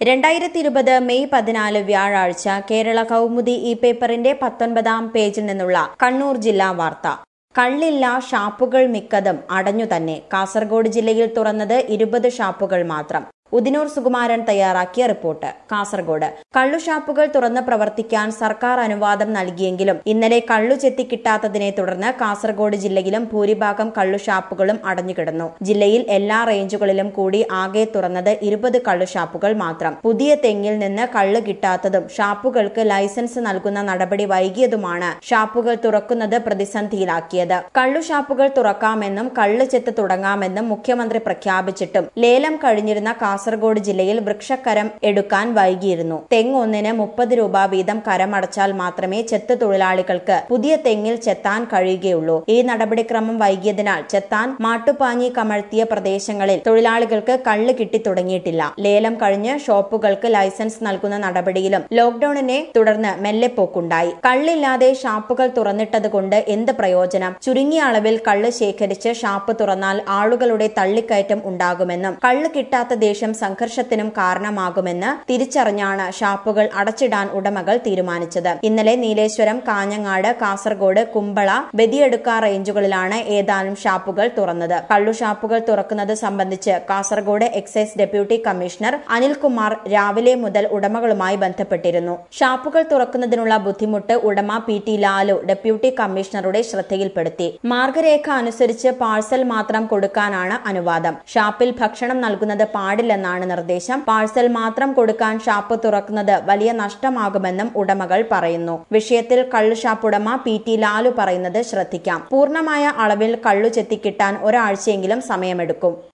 രണ്ടായിരത്തി ഇരുപത് മെയ് പതിനാല് വ്യാഴാഴ്ച കേരള കൗമുദി ഈ പേപ്പറിന്റെ പത്തൊൻപതാം പേജിൽ നിന്നുള്ള കണ്ണൂർ ജില്ലാ വാർത്ത കള്ളില്ല ഷാപ്പുകൾ മിക്കതും അടഞ്ഞു തന്നെ കാസർഗോഡ് ജില്ലയിൽ തുറന്നത് ഇരുപത് ഷാപ്പുകൾ മാത്രം ഉദിനൂർ സുകുമാരൻ തയ്യാറാക്കിയ റിപ്പോർട്ട് കാസർഗോഡ് കള്ളുഷാപ്പുകൾ തുറന്ന് പ്രവർത്തിക്കാൻ സർക്കാർ അനുവാദം നൽകിയെങ്കിലും ഇന്നലെ കള്ളു ചെത്തിക്കിട്ടാത്തതിനെ തുടർന്ന് കാസർഗോഡ് ജില്ലയിലും ഭൂരിഭാഗം കള്ളുഷാപ്പുകളും അടഞ്ഞുകിടന്നു ജില്ലയിൽ എല്ലാ റേഞ്ചുകളിലും കൂടി ആകെ തുറന്നത് ഇരുപത് കള്ളുഷാപ്പുകൾ മാത്രം പുതിയ തെങ്ങിൽ നിന്ന് കള്ള് കിട്ടാത്തതും ഷാപ്പുകൾക്ക് ലൈസൻസ് നൽകുന്ന നടപടി വൈകിയതുമാണ് ഷാപ്പുകൾ തുറക്കുന്നത് പ്രതിസന്ധിയിലാക്കിയത് കള്ളുഷാപ്പുകൾ തുറക്കാമെന്നും കള്ള് ചെത്ത് തുടങ്ങാമെന്നും മുഖ്യമന്ത്രി പ്രഖ്യാപിച്ചിട്ടും ലേലം കഴിഞ്ഞിരുന്ന കാസർഗോഡ് ജില്ലയിൽ വൃക്ഷക്കരം എടുക്കാൻ വൈകിയിരുന്നു തെങ്ങ് ഒന്നിന് മുപ്പത് രൂപ വീതം കരമടച്ചാൽ മാത്രമേ ചെത്ത് തൊഴിലാളികൾക്ക് പുതിയ തെങ്ങിൽ ചെത്താൻ കഴിയുകയുള്ളൂ ഈ നടപടിക്രമം വൈകിയതിനാൽ ചെത്താൻ മാട്ടുപാഞ്ഞി കമഴ്ത്തിയ പ്രദേശങ്ങളിൽ തൊഴിലാളികൾക്ക് കള്ള് കിട്ടി തുടങ്ങിയിട്ടില്ല ലേലം കഴിഞ്ഞ് ഷോപ്പുകൾക്ക് ലൈസൻസ് നൽകുന്ന നടപടിയിലും ലോക്ഡൌണിനെ തുടർന്ന് മെല്ലെപ്പോക്കുണ്ടായി കള്ളില്ലാതെ ഷാപ്പുകൾ തുറന്നിട്ടതുകൊണ്ട് എന്ത് പ്രയോജനം ചുരുങ്ങിയ അളവിൽ കള്ള് ശേഖരിച്ച് ഷാപ്പ് തുറന്നാൽ ആളുകളുടെ തള്ളിക്കയറ്റം ഉണ്ടാകുമെന്നും കള്ള് കിട്ടാത്ത ദേഷ്യം സംഘർഷത്തിനും കാരണമാകുമെന്ന് തിരിച്ചറിഞ്ഞാണ് ഷാപ്പുകൾ അടച്ചിടാൻ ഉടമകൾ തീരുമാനിച്ചത് ഇന്നലെ നീലേശ്വരം കാഞ്ഞങ്ങാട് കാസർഗോഡ് കുമ്പള ബദിയെടുക്ക റേഞ്ചുകളിലാണ് ഏതാനും ഷാപ്പുകൾ തുറന്നത് കള്ളു ഷാപ്പുകൾ തുറക്കുന്നത് സംബന്ധിച്ച് Kasaragod excise deputy commissioner Anilkumar രാവിലെ മുതൽ ഉടമകളുമായി ബന്ധപ്പെട്ടിരുന്നു ഷാപ്പുകൾ തുറക്കുന്നതിനുള്ള ബുദ്ധിമുട്ട് ഉടമ പി ടി ലാലു ഡെപ്യൂട്ടി കമ്മീഷണറുടെ ശ്രദ്ധയിൽപ്പെടുത്തി മാർഗരേഖ അനുസരിച്ച് പാഴ്സൽ മാത്രം കൊടുക്കാനാണ് അനുവാദം ഷാപ്പിൽ ഭക്ഷണം നൽകുന്നത് പാടില്ലെന്നാണ് നിർദ്ദേശം പാഴ്സൽ മാത്രം കൊടുക്കാൻ ഷാപ്പ് തുറക്കുന്നത് വലിയ നഷ്ടമാകുമെന്നും ഉടമകൾ പറയുന്നു വിഷയത്തിൽ കള്ളു ഷാപ്പ് ഉടമ പി ടി ലാലു പറയുന്നത് ശ്രദ്ധിക്കാം പൂർണ്ണമായ അളവിൽ കള്ളു ചെത്തിക്കിട്ടാൻ ഒരാഴ്ചയെങ്കിലും സമയമെടുക്കും